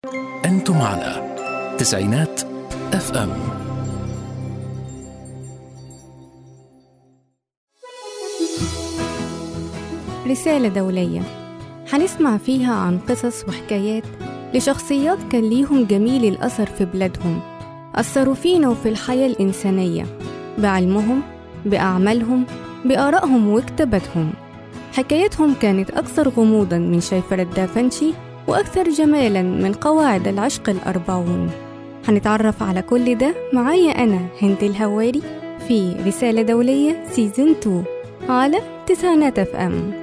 أنتم على تسعينات اف ام رسالة دولية هنسمع فيها عن قصص وحكايات لشخصيات كان ليهم جميل الأثر في بلادهم أثروا فينا وفي الحياة الإنسانية بعلمهم بأعمالهم بآرائهم وكتاباتهم حكايتهم كانت أكثر غموضا من شيفرة دافنشي وأكثر جمالا من قواعد العشق الأربعون هنتعرف على كل ده معايا أنا هند الهواري في رسالة دولية سيزن 2 على تسعينات اف ام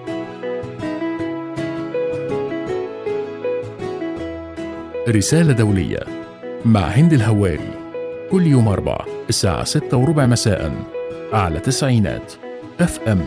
رسالة دولية مع هند الهواري كل يوم أربع الساعة ستة وربع مساء على تسعينات اف ام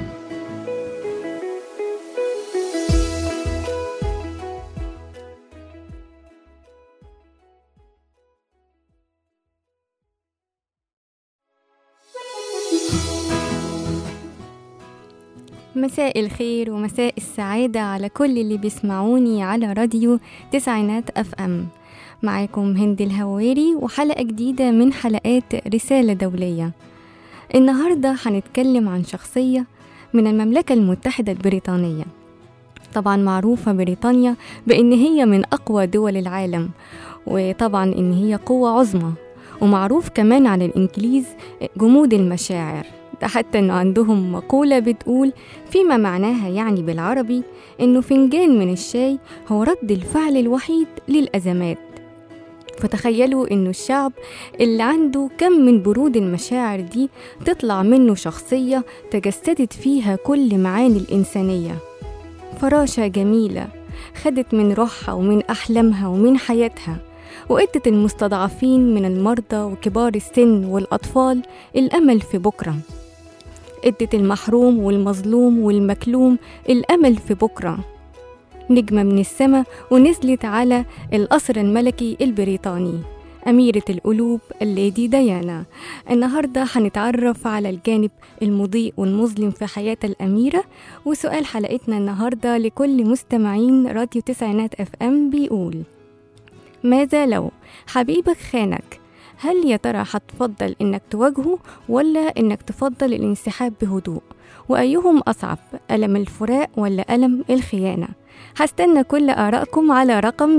مساء الخير ومساء السعادة على كل اللي بيسمعوني على راديو تسعينات اف ام معاكم هند الهواري وحلقة جديدة من حلقات رسالة دولية النهاردة هنتكلم عن شخصية من المملكة المتحدة البريطانية طبعا معروفة بريطانيا بأن هي من أقوى دول العالم وطبعا إن هي قوة عظمى ومعروف كمان عن الإنجليز جمود المشاعر ده حتى إنه عندهم مقولة بتقول فيما معناها يعني بالعربي إنه فنجان من الشاي هو رد الفعل الوحيد للأزمات فتخيلوا إنه الشعب اللي عنده كم من برود المشاعر دي تطلع منه شخصية تجسدت فيها كل معاني الإنسانية فراشة جميلة خدت من روحها ومن أحلامها ومن حياتها وادت المستضعفين من المرضى وكبار السن والأطفال الأمل في بكرة ادت المحروم والمظلوم والمكلوم الأمل في بكرة نجمة من السماء ونزلت على القصر الملكي البريطاني أميرة القلوب الليدي ديانا النهاردة هنتعرف على الجانب المضيء والمظلم في حياة الأميرة وسؤال حلقتنا النهاردة لكل مستمعين راديو تسعينات اف ام بيقول ماذا لو حبيبك خانك هل يا ترى هتفضل انك تواجهه ولا انك تفضل الانسحاب بهدوء وايهم اصعب الم الفراق ولا الم الخيانه هستنى كل آرائكم على رقم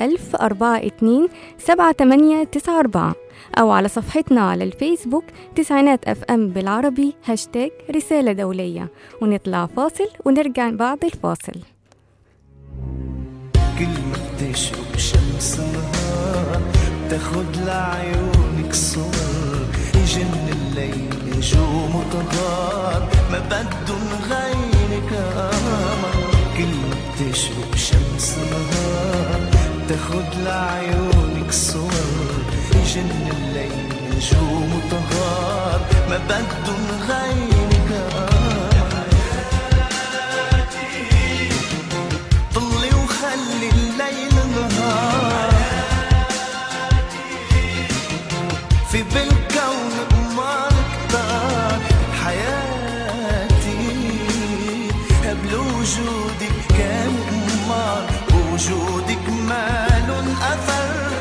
01042 7894 أو على صفحتنا على الفيسبوك تسعينات أف أم بالعربي هاشتاج رسالة دولية ونطلع فاصل ونرجع بعد الفاصل كل ما بتشرب شمس نهار تاخد لعيونك صور يجن الليل نجوم وطهار ما بدهم غيرك قمر كل ما بتشرب شمس نهار تاخد لعيونك صور يجن الليل نجوم وطهار ما بدهم غيرك قمر طلي وخلي الليل نهار في بالكون قمار كتار حياتي قبل وجودك كان قمار وجودك مالن أثر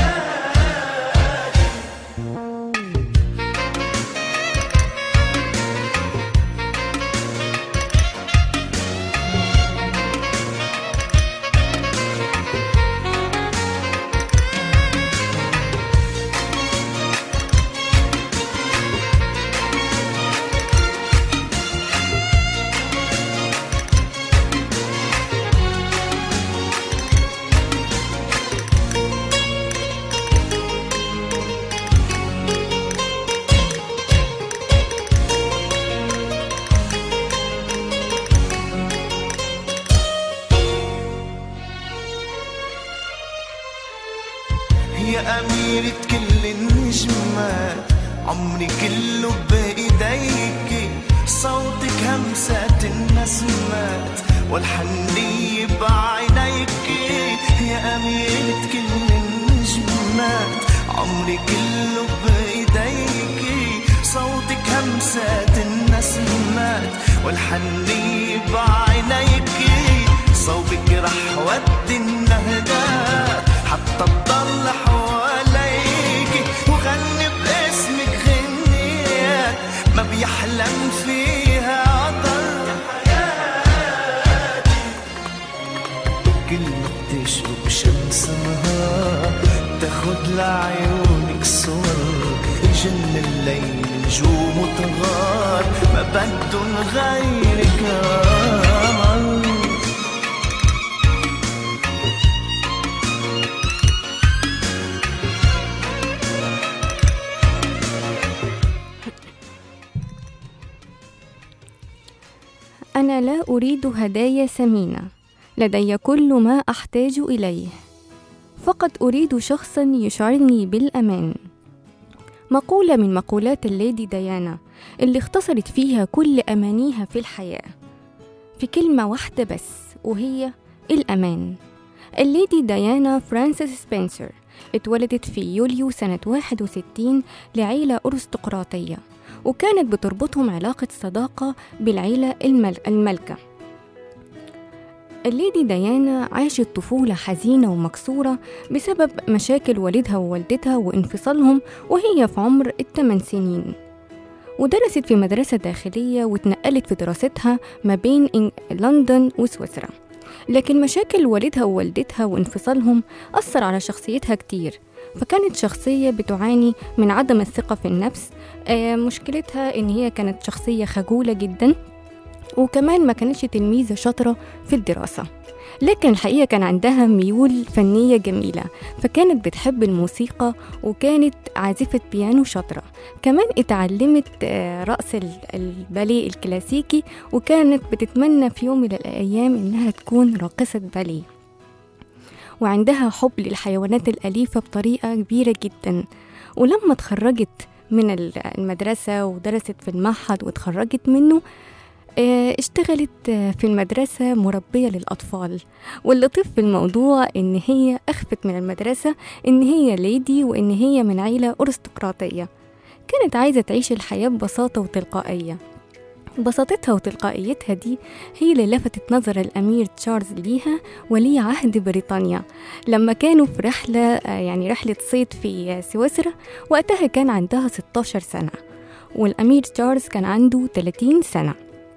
يا أميرة كل النجمات عمري كله بإيديك صوتك همسات النسمات والحنية بعينيك يا أميرة كل النجمات عمري كله بإيديك صوتك همسات النسمات والحنية بعينيك صوبك رح ودي النهدات كل ما بتشرق شمسها تاخد لعيونك صور يجن الليل نجوم وطغار ما بدن غيرك قمر أنا لا أريد هدايا ثمينة لدي كل ما أحتاج إليه فقط أريد شخصا يشعرني بالأمان مقولة من مقولات الليدي ديانا اللي اختصرت فيها كل أمانيها في الحياة في كلمة واحدة بس وهي الأمان الليدي ديانا فرانسيس سبنسر اتولدت في يوليو سنة 61 لعيلة أرستقراطية وكانت بتربطهم علاقة صداقة بالعيلة المل... الملكة الليدي ديانا عاشت طفولة حزينة ومكسورة بسبب مشاكل والدها ووالدتها وانفصالهم وهي في عمر الثمان سنين ودرست في مدرسة داخلية واتنقلت في دراستها ما بين إن- لندن وسويسرا لكن مشاكل والدها ووالدتها وانفصالهم أثر على شخصيتها كتير فكانت شخصية بتعاني من عدم الثقة في النفس آه، مشكلتها إن هي كانت شخصية خجولة جدا وكمان ما كانتش تلميذة شاطرة في الدراسة لكن الحقيقة كان عندها ميول فنية جميلة فكانت بتحب الموسيقى وكانت عازفة بيانو شاطرة كمان اتعلمت آه، رقص ال- الباليه الكلاسيكي وكانت بتتمنى في يوم من الأيام إنها تكون راقصة باليه وعندها حب للحيوانات الأليفة بطريقة كبيرة جدا ولما اتخرجت من ال- المدرسة ودرست في المعهد واتخرجت منه آه، اشتغلت آه، في المدرسة مربية للأطفال واللطيف في الموضوع إن هي أخفت من المدرسة إن هي ليدي وإن هي من عيلة أرستقراطية كانت عايزة تعيش الحياة ببساطة وتلقائية بساطتها وتلقائيتها دي هي اللي لفتت نظر الأمير تشارلز ليها ولي عهد بريطانيا لما كانوا في رحلة آه، يعني رحلة صيد في آه، سويسرا وقتها كان عندها 16 سنة والأمير تشارلز كان عنده 30 سنة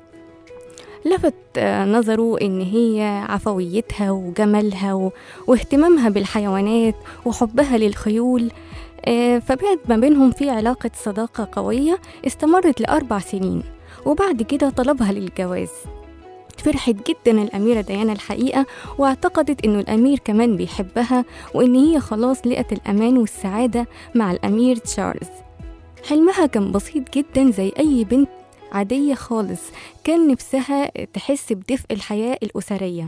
لفت آه، نظره إن هي عفويتها وجمالها و... واهتمامها بالحيوانات وحبها للخيول آه، فبعد ما بينهم في علاقة صداقة قوية استمرت لأربع سنين وبعد كده طلبها للجواز فرحت جدا الأميرة ديانا الحقيقة واعتقدت إنه الأمير كمان بيحبها وإن هي خلاص لقت الأمان والسعادة مع الأمير تشارلز حلمها كان بسيط جدا زي أي بنت عادية خالص كان نفسها تحس بدفء الحياة الأسرية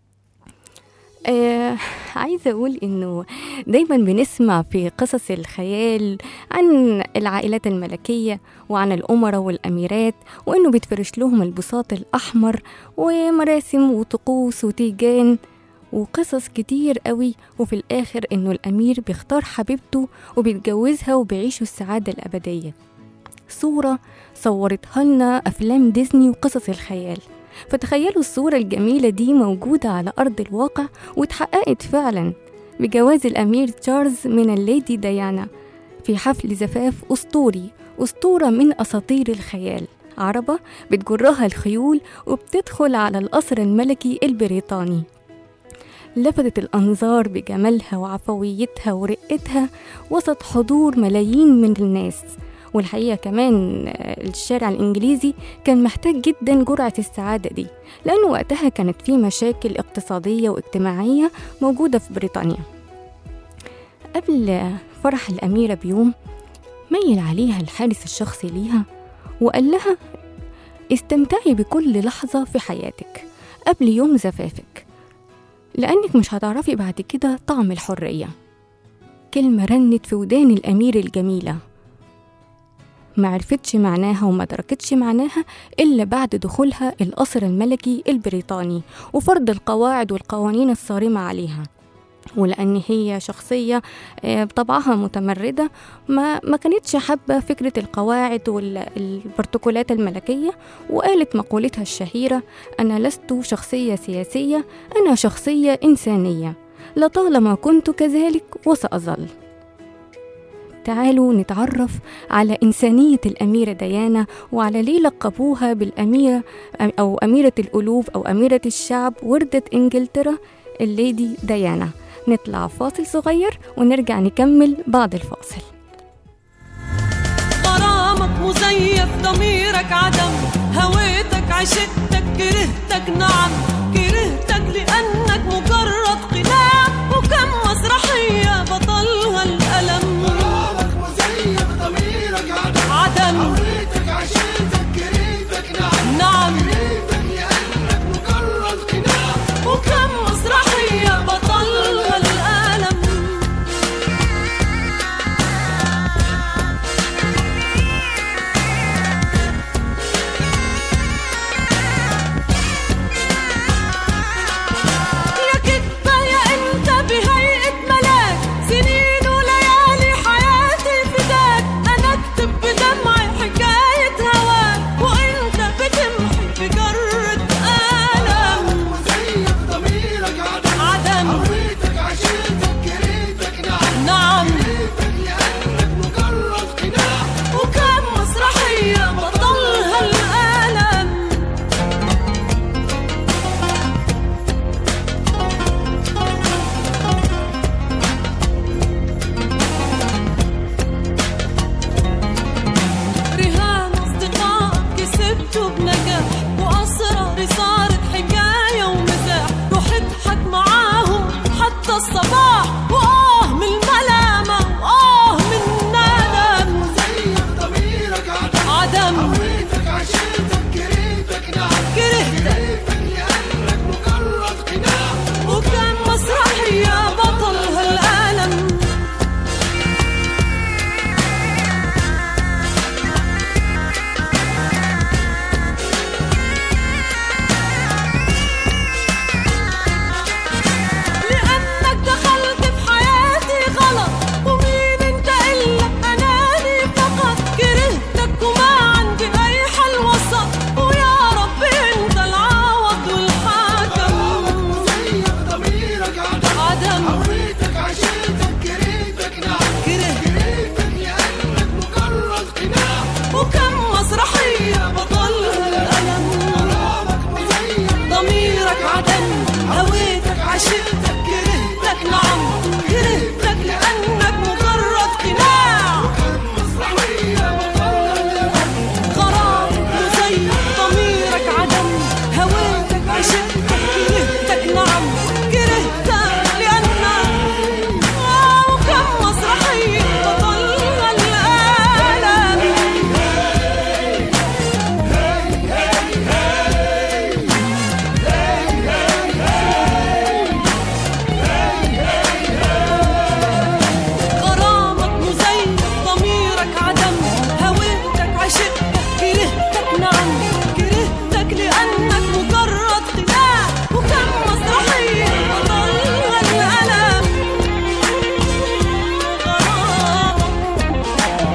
آه عايزة أقول إنه دايما بنسمع في قصص الخيال عن العائلات الملكية وعن الأمراء والأميرات وإنه بيتفرش لهم البساط الأحمر ومراسم وطقوس وتيجان وقصص كتير قوي وفي الآخر إنه الأمير بيختار حبيبته وبيتجوزها وبيعيشوا السعادة الأبدية صورة صورتها لنا أفلام ديزني وقصص الخيال فتخيلوا الصورة الجميلة دي موجودة على أرض الواقع واتحققت فعلا بجواز الأمير تشارلز من الليدي ديانا في حفل زفاف أسطوري أسطورة من أساطير الخيال عربة بتجرها الخيول وبتدخل على القصر الملكي البريطاني لفتت الأنظار بجمالها وعفويتها ورقتها وسط حضور ملايين من الناس والحقيقة كمان آه، الشارع الإنجليزي كان محتاج جدا جرعة السعادة دي لأنه وقتها كانت في مشاكل اقتصادية واجتماعية موجودة في بريطانيا قبل آه، فرح الأميرة بيوم ميل عليها الحارس الشخصي ليها وقال لها استمتعي بكل لحظة في حياتك قبل يوم زفافك لأنك مش هتعرفي بعد كده طعم الحرية كلمة رنت في ودان الأمير الجميلة معرفتش معناها وما دركتش معناها إلا بعد دخولها القصر الملكي البريطاني وفرض القواعد والقوانين الصارمة عليها ولأن هي شخصية آه، بطبعها متمردة ما, ما كانتش حابة فكرة القواعد والبروتوكولات الملكية وقالت مقولتها الشهيرة أنا لست شخصية سياسية أنا شخصية إنسانية لطالما كنت كذلك وسأظل تعالوا نتعرف على إنسانية الأميرة ديانا وعلى ليه لقبوها بالأميرة أو أميرة الألوف أو أميرة الشعب وردة إنجلترا الليدي ديانا نطلع فاصل صغير ونرجع نكمل بعد الفاصل غرامك مزيف ضميرك عدم هويتك عشقتك كرهتك نعم كرهتك لأنك مجرد قناع وكم مسرحية بطلها الألم عدم نعم وكم مسرحية بطلها الألم يا كدبة يا انت بهيئة ملاك سنين وليالي حياتي فداك انا اكتب بدمعي حكاية هواك وانت بتمحي بجرة قلم عدم نعم وكم مسرحية بطلها الألم رهان أصدقائك كسبته بنجاح وأسراري صارت حكاية ومزاح روح اضحك معاهم حتى الصباح وآه من الملامة وآه من الندم عدم كرهتك وكان مسرحية بطلها الألم لأنك دخلت في حياتي غلط ومين انت إلا أناني فقط كرهتك وما عندي أي حل وسط ويا رب انت العوض والحاكم عدم كره وكم مسرحية بطلها الألم ضميرك عدم هويتك عشقتك كرهتك نعم كرهتك لأنك مجرد قناع غرام مزيف ضميرك عدم هويتك عشقتك كرهتك نعم كرهتك لأنك آه، وكم مسرحية بطلها الألم غرامك مزيف ضميرك عدم هويتك عشقتك كرهتك نعم كرهتك لأنك مجرد قناع وكم مسرحية بطلها الألم غرامك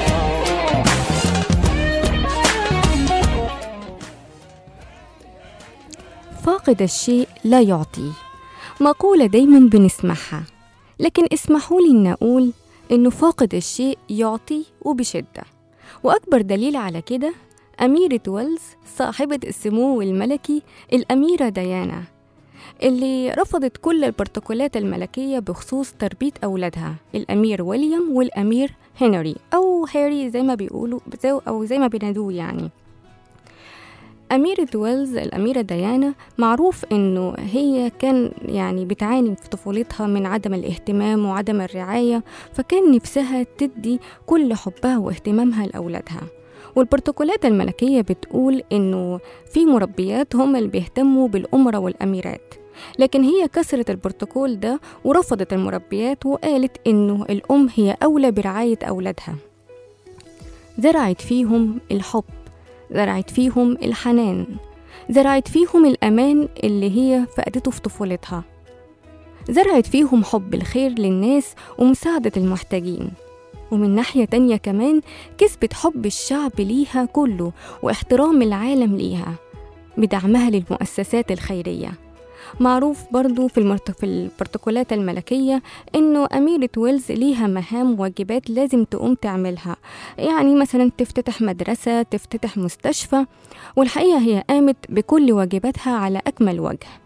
فاقد الشيء لا يعطيه مقولة دايما بنسمعها لكن اسمحوا لي إن أقول إنه فاقد الشيء يعطي وبشدة وأكبر دليل على كده أميرة ويلز صاحبة السمو الملكي الأميرة ديانا اللي رفضت كل البروتوكولات الملكية بخصوص تربية أولادها الأمير ويليام والأمير هنري أو هاري زي ما بيقولوا زي- أو زي ما بينادوه يعني أميرة ويلز الأميرة ديانا معروف إنه هي كان يعني بتعاني في طفولتها من عدم الاهتمام وعدم الرعاية فكان نفسها تدي كل حبها واهتمامها لأولادها والبروتوكولات الملكية بتقول إنه في مربيات هم اللي بيهتموا بالأمراء والأميرات لكن هي كسرت البروتوكول ده ورفضت المربيات وقالت إنه الأم هي أولى برعاية أولادها زرعت فيهم الحب زرعت فيهم الحنان زرعت فيهم الأمان اللي هي فقدته في طفولتها زرعت فيهم حب الخير للناس ومساعدة المحتاجين ومن ناحية تانية كمان كسبت حب الشعب ليها كله واحترام العالم ليها بدعمها للمؤسسات الخيرية معروف برضو في, المرت... في البروتوكولات الملكية إنه أميرة ويلز ليها مهام وواجبات لازم تقوم تعملها يعني مثلا تفتتح مدرسة تفتتح مستشفى والحقيقة هي قامت بكل واجباتها على أكمل وجه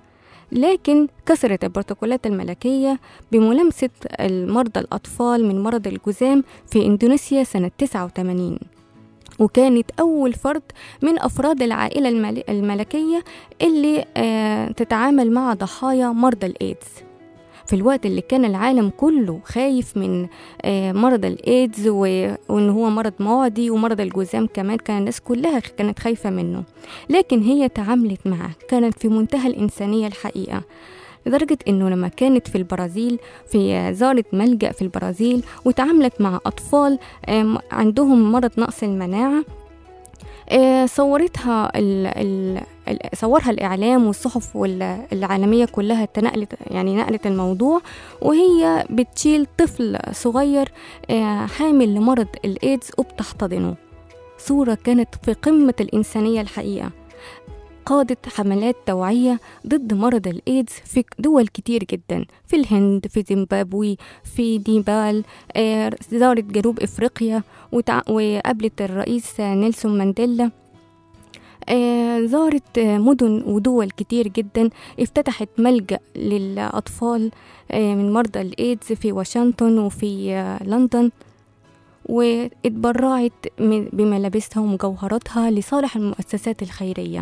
لكن كسرت البروتوكولات الملكية بملامسة المرضى الأطفال من مرض الجذام في إندونيسيا سنة 89 وكانت أول فرد من أفراد العائلة المل- الملكية اللي آه، تتعامل مع ضحايا مرضى الإيدز في الوقت اللي كان العالم كله خايف من آه، مرض الإيدز و- وإن هو مرض معدي ومرض الجذام كمان كان الناس كلها كانت خايفة منه لكن هي تعاملت معه كانت في منتهى الإنسانية الحقيقة لدرجة إنه لما كانت في البرازيل في زارت ملجأ في البرازيل وتعاملت مع أطفال آم، عندهم مرض نقص المناعة آه، صورتها ال ال ال- صورها الإعلام والصحف وال- العالمية كلها تنقلت يعني نقلت الموضوع وهي بتشيل طفل صغير آه، حامل لمرض الإيدز وبتحتضنه صورة كانت في قمة الإنسانية الحقيقة قادت حملات توعية ضد مرض الإيدز في دول كتير جدا في الهند في زيمبابوي في نيبال آه، زارت جنوب إفريقيا وتع- وقابلت الرئيس نيلسون مانديلا آه، زارت آه، مدن ودول كتير جدا افتتحت ملجأ للأطفال آه، من مرضى الإيدز في واشنطن وفي آه، لندن واتبرعت من- بملابسها ومجوهراتها لصالح المؤسسات الخيرية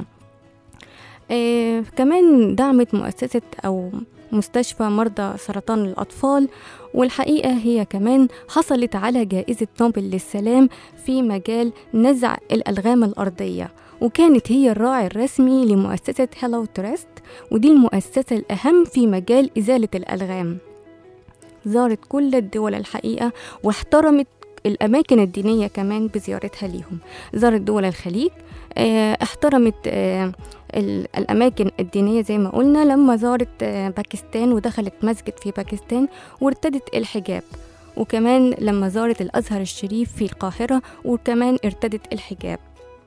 آه، كمان دعمت مؤسسة أو مستشفى مرضى سرطان الأطفال والحقيقة هي كمان حصلت على جائزة نوبل للسلام في مجال نزع الألغام الأرضية وكانت هي الراعي الرسمي لمؤسسة هيلو تريست ودي المؤسسة الأهم في مجال إزالة الألغام زارت كل الدول الحقيقة واحترمت الأماكن الدينية كمان بزيارتها ليهم زارت دول الخليج آه، احترمت آه، ال- الأماكن الدينية زي ما قلنا لما زارت آه، باكستان ودخلت مسجد في باكستان وارتدت الحجاب وكمان لما زارت الأزهر الشريف في القاهرة وكمان ارتدت الحجاب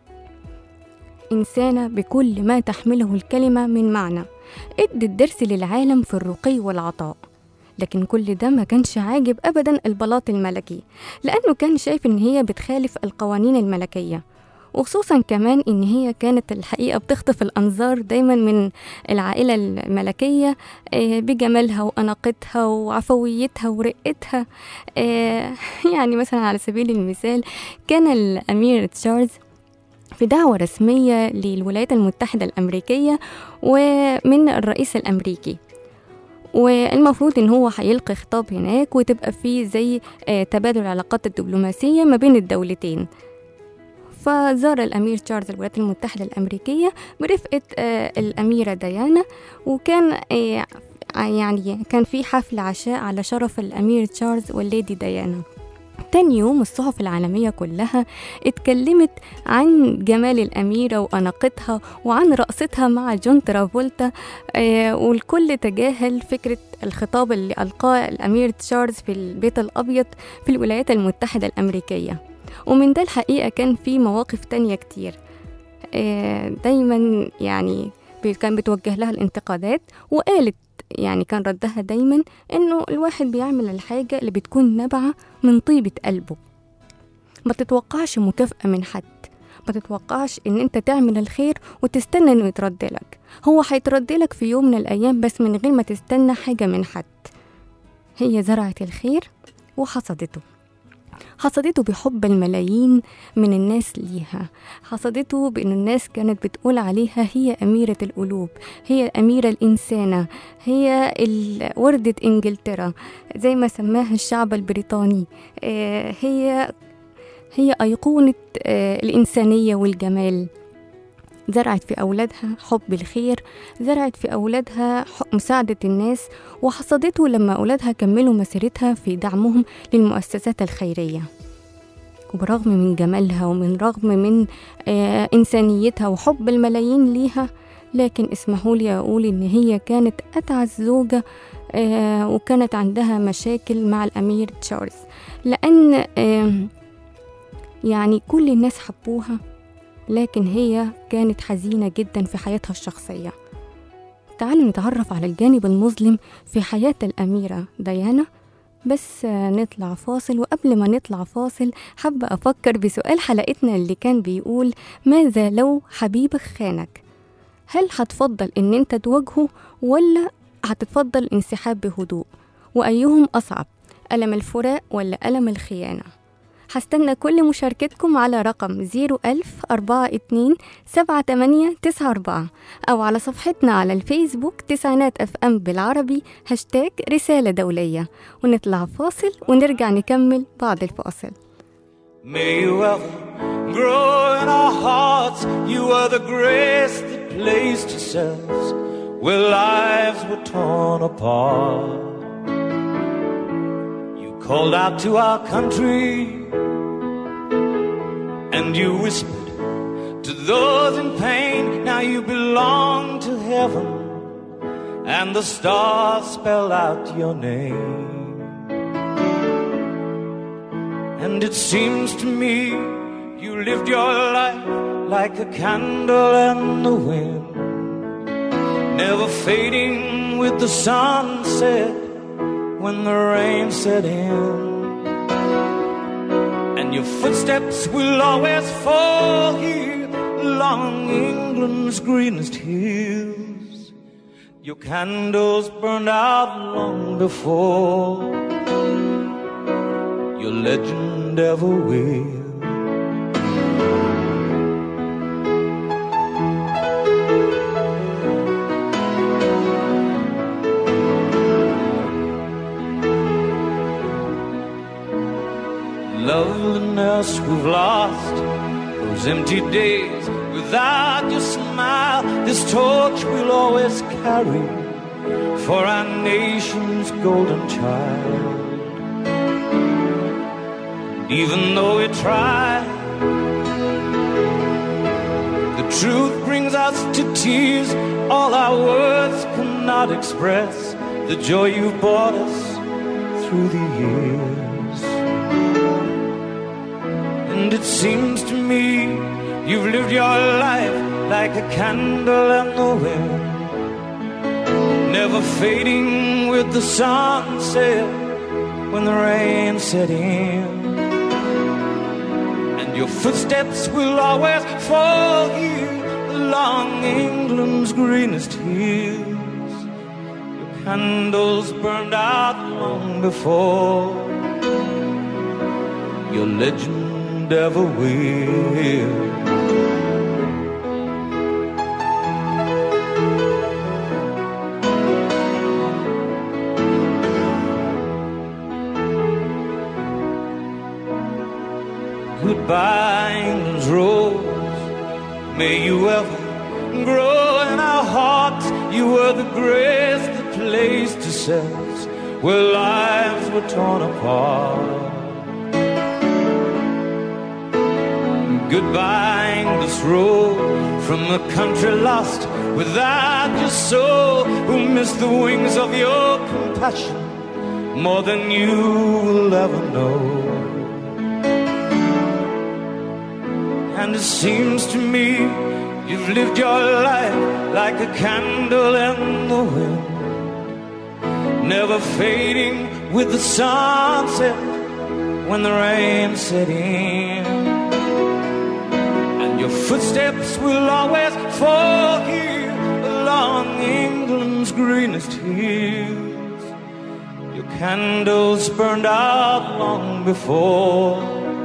إنسانة بكل ما تحمله الكلمة من معنى ادت درس للعالم في الرقي والعطاء لكن كل ده ما كانش عاجب أبدا البلاط الملكي لأنه كان شايف إن هي بتخالف القوانين الملكية وخصوصا كمان إن هي كانت الحقيقة بتخطف الأنظار دايما من العائلة الملكية آه، بجمالها وأناقتها وعفويتها ورقتها آه، يعني مثلا على سبيل المثال كان الأمير تشارلز في دعوة رسمية للولايات المتحدة الأمريكية ومن الرئيس الأمريكي والمفروض ان هو هيلقي خطاب هناك وتبقى فيه زي آه، تبادل العلاقات الدبلوماسية ما بين الدولتين فزار الأمير تشارلز الولايات المتحدة الأمريكية برفقة آه، الأميرة ديانا وكان آه، يعني كان في حفل عشاء على شرف الأمير تشارلز والليدي ديانا تاني يوم الصحف العالمية كلها اتكلمت عن جمال الأميرة وأناقتها وعن رقصتها مع جون ترافولتا آه، والكل تجاهل فكرة الخطاب اللي ألقاه الأمير تشارلز في البيت الأبيض في الولايات المتحدة الأمريكية ومن ده الحقيقة كان في مواقف تانية كتير آه، دايما يعني بي- كان بتوجه لها الانتقادات وقالت يعني كان ردها دايما انه الواحد بيعمل الحاجة اللي بتكون نابعة من طيبة قلبه ما تتوقعش مكافأة من حد ما تتوقعش ان انت تعمل الخير وتستنى انه يترد لك هو هيترد لك في يوم من الايام بس من غير ما تستنى حاجة من حد هي زرعت الخير وحصدته حصدته بحب الملايين من الناس ليها حصدته بأن الناس كانت بتقول عليها هي أميرة القلوب هي الأميرة الإنسانة هي ال- وردة إنجلترا زي ما سماها الشعب البريطاني آه، هي هي أيقونة آه، الإنسانية والجمال زرعت في أولادها حب الخير زرعت في أولادها ح- مساعدة الناس وحصدته لما أولادها كملوا مسيرتها في دعمهم للمؤسسات الخيرية وبرغم من جمالها ومن رغم من آه إنسانيتها وحب الملايين ليها لكن اسمحوا لي أقول إن هي كانت أتعس زوجة آه وكانت عندها مشاكل مع الأمير تشارلز لأن آه يعني كل الناس حبوها لكن هي كانت حزينة جدا في حياتها الشخصية تعالوا نتعرف على الجانب المظلم في حياة الأميرة ديانا بس آه، نطلع فاصل وقبل ما نطلع فاصل حابة أفكر بسؤال حلقتنا اللي كان بيقول ماذا لو حبيبك خانك هل هتفضل ان انت تواجهه ولا هتتفضل الانسحاب بهدوء وأيهم أصعب ألم الفراق ولا ألم الخيانة هستنى كل مشاركتكم على رقم 01042 7894 أو على صفحتنا على الفيسبوك تسعينات أف أم بالعربي هاشتاج رسالة دولية ونطلع فاصل ونرجع نكمل بعد الفاصل May you ever grow in our hearts. You are the grace that placed yourselves where lives were torn apart. You called out to our country and you whispered to those in pain. Now you belong to heaven and the stars spell out your name. And it seems to me you lived your life like a candle in the wind, never fading with the sunset when the rain set in. And your footsteps will always fall here along England's greenest hills. Your candles burned out long before your legend ever will. Loveliness we've lost, those empty days without your smile. This torch we'll always carry for our nation's golden child. Even though we try, the truth brings us to tears. All our words cannot express the joy you've brought us through the years. And it seems to me you've lived your life like a candle in the wind, never fading with the sunset when the rain set in. And your footsteps will always fall here along England's greenest hills. Your candles burned out long before your legend ever will. Goodbye, England's rose. May you ever grow in our hearts. You were the grace that placed yourselves where lives were torn apart. Goodbye, English road from a country lost without your soul, who missed the wings of your compassion more than you will ever know. And it seems to me you've lived your life like a candle in the wind, never fading with the sunset when the rain set in. And your footsteps will always fall here along England's greenest hills. Your candles burned out long before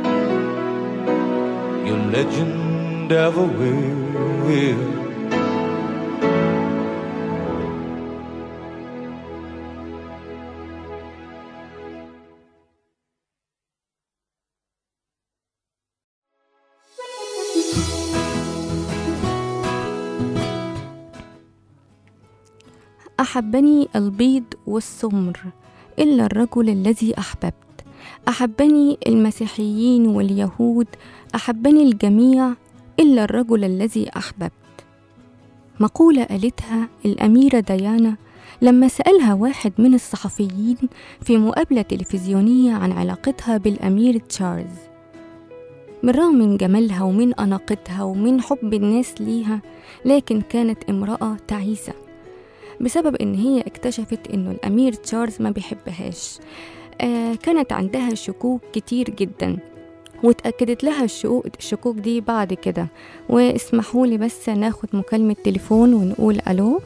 your legend ever will. أحبني البيض والسمر إلا الرجل الذي أحببت أحبني المسيحيين واليهود أحبني الجميع إلا الرجل الذي أحببت مقولة قالتها الأميرة ديانا لما سألها واحد من الصحفيين في مقابلة تلفزيونية عن علاقتها بالأمير تشارلز بالرغم من جمالها ومن أناقتها ومن حب الناس ليها لكن كانت امرأة تعيسة بسبب إن هي اكتشفت إنه الأمير تشارلز ما بيحبهاش آه كانت عندها شكوك كتير جدا واتأكدت لها الشقوق الشكوك دي بعد كده واسمحوا لي بس ناخد مكالمة تليفون ونقول ألو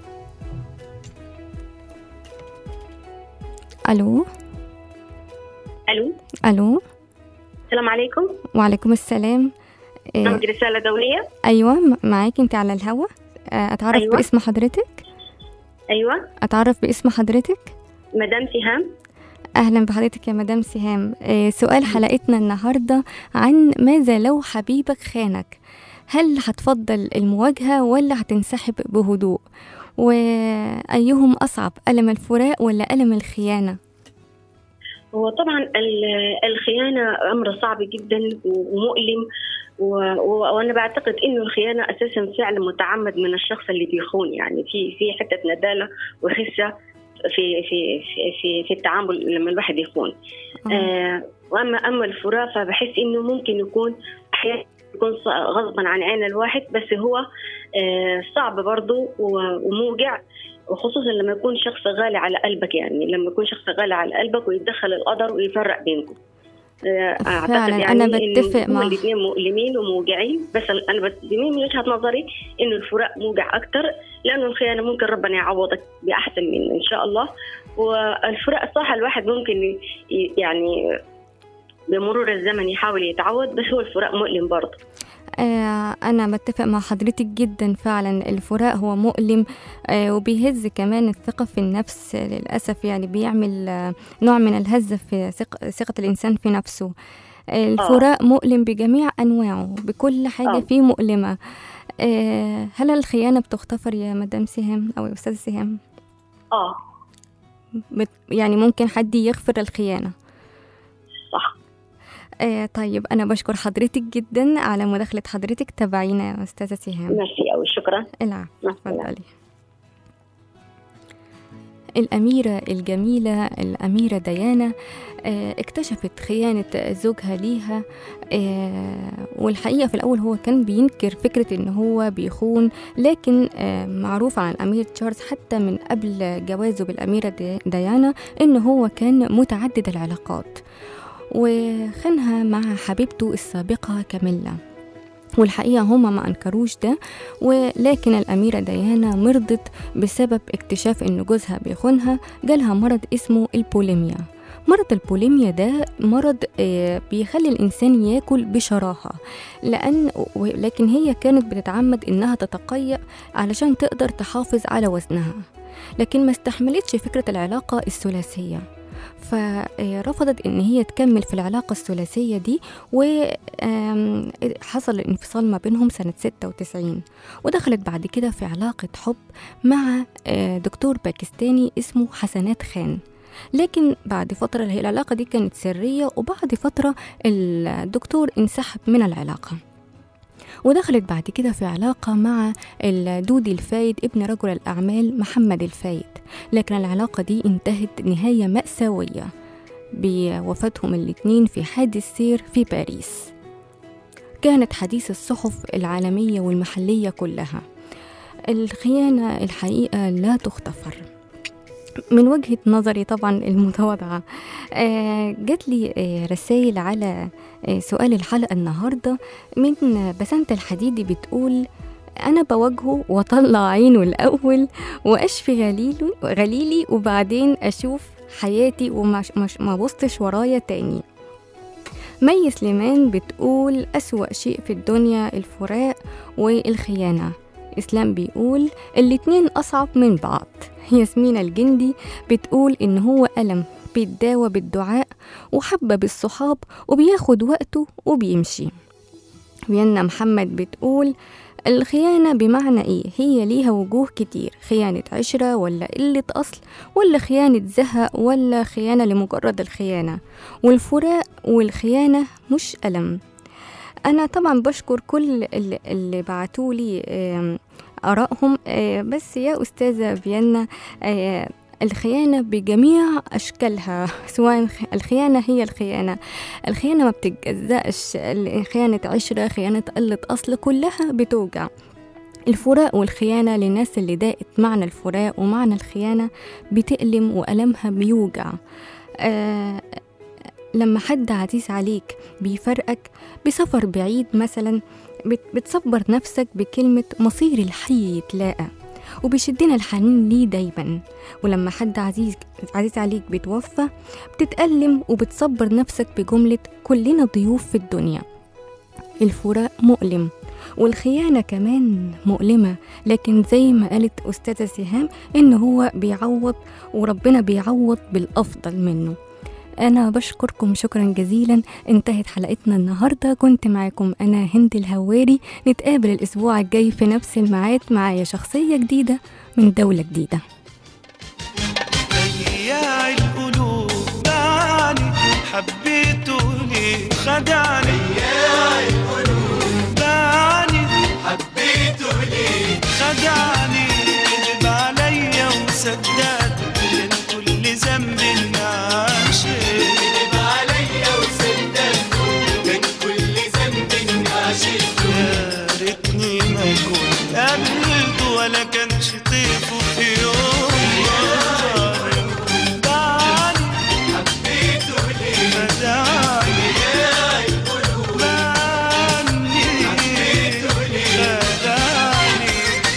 ألو الو ألو السلام عليكم وعليكم السلام إيه برنامج رساله دوليه أيوة م- معاكي انت على الهوا آه، أتعرف أيوة. باسم حضرتك ايوه أتعرف باسم حضرتك مدام سهام أهلا بحضرتك يا مدام سهام آه، سؤال حلقتنا النهاردة عن ماذا لو حبيبك خانك هل هتفضل المواجهة ولا هتنسحب بهدوء وأيهم أصعب ألم الفراق ولا ألم الخيانة هو طبعا ال- الخيانه امر صعب جدا ومؤلم و- و- وانا بعتقد انه الخيانه اساسا فعل متعمد من الشخص اللي بيخون يعني في في حته نداله وخسه في في في في, في التعامل لما الواحد يخون آه واما اما الفراق فبحس انه ممكن يكون احيانا يكون ص- غصبا عن عين الواحد بس هو آه صعب برضه و- وموجع وخصوصا لما يكون شخص غالي على قلبك يعني لما يكون شخص غالي على قلبك ويتدخل القدر ويفرق بينكم آه، اعتقد فعلاً، يعني أنا إنه بتفق هما مع- الاثنين مؤلمين وموجعين بس انا بس من وجهه نظري انه الفراق موجع اكثر لانه الخيانه ممكن ربنا يعوضك باحسن منه ان شاء الله والفراق صح الواحد ممكن ي- ي- يعني بمرور الزمن يحاول يتعود بس هو الفراق مؤلم برضه آه، أنا بتفق مع حضرتك جدا فعلا الفراق هو مؤلم آه، وبيهز كمان الثقة في النفس آه، للأسف يعني بيعمل آه، نوع من الهزة في ثق- ثقة الإنسان في نفسه آه، الفراق مؤلم بجميع أنواعه بكل حاجة آه. فيه مؤلمة آه، هل الخيانة بتغتفر يا مدام سهام أو يا أستاذ سهام اه بت- يعني ممكن حد يغفر الخيانة صح آه طيب أنا بشكر حضرتك جدا على مداخلة حضرتك تابعينا يا أستاذة سهام ميرسي قوي شكرا العفو مع السلامة. اتفضلي الأميرة الجميلة الأميرة ديانا آه، اكتشفت خيانة زوجها ليها آه، والحقيقة في الأول هو كان بينكر فكرة إن هو بيخون لكن آه، معروف عن الأمير تشارلز حتى من قبل جوازه بالأميرة دي- ديانا إن هو كان متعدد العلاقات وخانها مع حبيبته السابقة كاميلا والحقيقة هما ما أنكروش ده ولكن الأميرة ديانا مرضت بسبب اكتشاف إن جوزها بيخونها جالها مرض اسمه البوليميا مرض البوليميا ده مرض آه، بيخلي الإنسان ياكل بشراهة لأن و- لكن هي كانت بتتعمد إنها تتقيأ علشان تقدر تحافظ على وزنها لكن ما استحملتش فكرة العلاقة الثلاثية فرفضت ان هي تكمل في العلاقة الثلاثية دي وحصل الانفصال ما بينهم سنة 96 ودخلت بعد كده في علاقة حب مع آه، دكتور باكستاني اسمه حسنات خان لكن بعد فترة هي العلاقة دي كانت سرية وبعد فترة الدكتور انسحب من العلاقة ودخلت بعد كده في علاقة مع الدودي الفايد ابن رجل الأعمال محمد الفايد لكن العلاقة دي انتهت نهاية مأساوية بوفاتهم الاتنين في حادث سير في باريس كانت حديث الصحف العالمية والمحلية كلها الخيانة الحقيقة لا تغتفر من وجهة نظري طبعا المتواضعة آه جات لي آه رسائل على آه سؤال الحلقة النهاردة من بسنت الحديدي بتقول أنا بواجهه وأطلع عينه الأول وأشفي غليله غليلي وبعدين أشوف حياتي ومش مش ما بصتش ورايا تاني مي سليمان بتقول أسوأ شيء في الدنيا الفراق والخيانة إسلام بيقول الاتنين أصعب من بعض ياسمين الجندي بتقول إن هو ألم بيتداوى بالدعاء وحبة بالصحاب وبياخد وقته وبيمشي فينا محمد بتقول الخيانة بمعنى إيه؟ هي ليها وجوه كتير خيانة عشرة ولا قلة أصل ولا خيانة زهق ولا خيانة لمجرد الخيانة والفراق والخيانة مش ألم أنا طبعا بشكر كل اللي, اللي بعتولي آم، آرائهم آه، بس يا أستاذة فيينا آه، الخيانة بجميع أشكالها سواء خ- الخيانة هي الخيانة الخيانة ما بتتجزأش ال- خيانة عشرة خيانة قلة أصل كلها بتوجع الفراق والخيانة للناس اللي داقت معنى الفراق ومعنى الخيانة بتألم وألمها بيوجع آه لما حد عزيز عليك بيفرقك بسفر بعيد مثلا بت- بتصبر نفسك بكلمة مصير الحي يتلاقى وبيشدنا الحنين ليه دايما ولما حد عزيز عزيز عليك بيتوفى بتتألم وبتصبر نفسك بجملة كلنا ضيوف في الدنيا الفراق مؤلم والخيانة كمان مؤلمة لكن زي ما قالت أستاذة سهام إن هو بيعوض وربنا بيعوض بالأفضل منه أنا بشكركم شكرا جزيلا انتهت حلقتنا النهاردة كنت معاكم أنا هند الهواري نتقابل الأسبوع الجاي في نفس الميعاد معايا شخصية جديدة من دولة جديدة بياع القلوب باعني حبيته ليه خدعني بياع القلوب باعني حبيته ليه خدعني كذب عليا وصدقته كان كل ذنب عاشق كذب عليا وصدقته كان كل ذنب عاشق يا ريتني ما كنت قابلته ولا كانش طيفه في يوم دعني حبيته ليه خدعني بعني حبيته ليه خدعني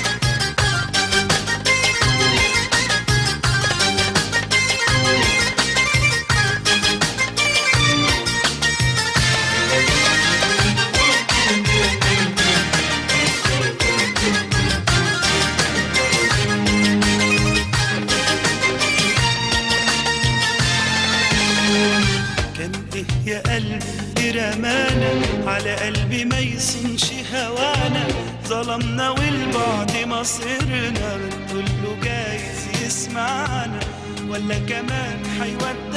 كان ايه يا قلبي رمانا على قلبي ما يصونش هوانا ظلمنا والبعد مصيرنا كله جايز يسمعنا ولا كمان حيودي